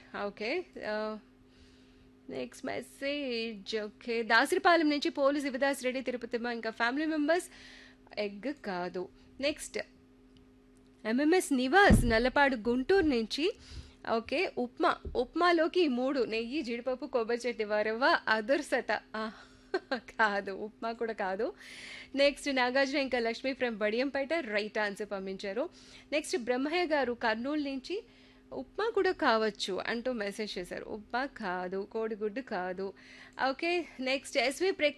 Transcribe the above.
okay next message okay Dasaripalem నుంచి పోలు శివదాస్ రెడ్డి తిరుపతిమ్మ ఇంకా family members egg కాదు నెక్స్ట్ ఎంఎంఎస్ నివాస్ నల్లపాడు గుంటూరు నుంచి ఓకే ఉప్మా ఉప్మాలోకి ఈ మూడు నెయ్యి జీడిపప్పు కొబ్బరి చెట్టి వరవ అదుర్సత ఆ, కాదు ఉప్మా కూడా కాదు నెక్స్ట్ నాగార్జున ఇంకా Lakshmi from Badiyampeta right answer పంపించారు నెక్స్ట్ బ్రహ్మయ్య గారు కర్నూలు నుంచి ఉప్మా కూడా కావచ్చు అంటూ మెసేజ్ చేశారు ఉప్మా కాదు కోడిగుడ్డు కాదు ఓకే నెక్స్ట్ ఎస్వి